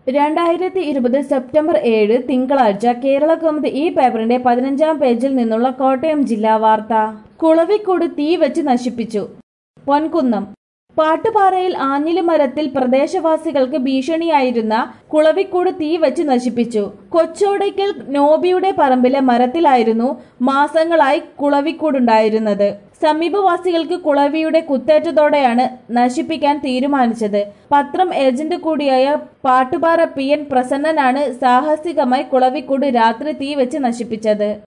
രണ്ടായിരത്തി ഇരുപത് സെപ്റ്റംബർ ഏഴ് തിങ്കളാഴ്ച കേരള കൗമുദി ഈ പേപ്പറിന്റെ പതിനഞ്ചാം പേജിൽ നിന്നുള്ള കോട്ടയം ജില്ലാ വാർത്ത കുളവിക്കൂട് തീ വെച്ച് നശിപ്പിച്ചു പൊൻകുന്നം പാട്ടുപാറയിൽ ആഞ്ഞിലിമരത്തിൽ പ്രദേശവാസികൾക്ക് ഭീഷണിയായിരുന്ന കുളവിക്കൂട് തീ വെച്ച് നശിപ്പിച്ചു കൊച്ചോടയ്ക്കൽ നോബിയുടെ പറമ്പിലെ മരത്തിലായിരുന്നു മാസങ്ങളായി കുളവിക്കൂടുണ്ടായിരുന്നത് സമീപവാസികൾക്ക് കുളവിയുടെ കുത്തേറ്റതോടെയാണ് നശിപ്പിക്കാൻ തീരുമാനിച്ചത് പത്രം ഏജന്റ് കൂടിയായ പാട്ടുപാറ പി എൻ പ്രസന്നനാണ് സാഹസികമായി കുളവിക്കൂട് രാത്രി തീ വെച്ച് നശിപ്പിച്ചത്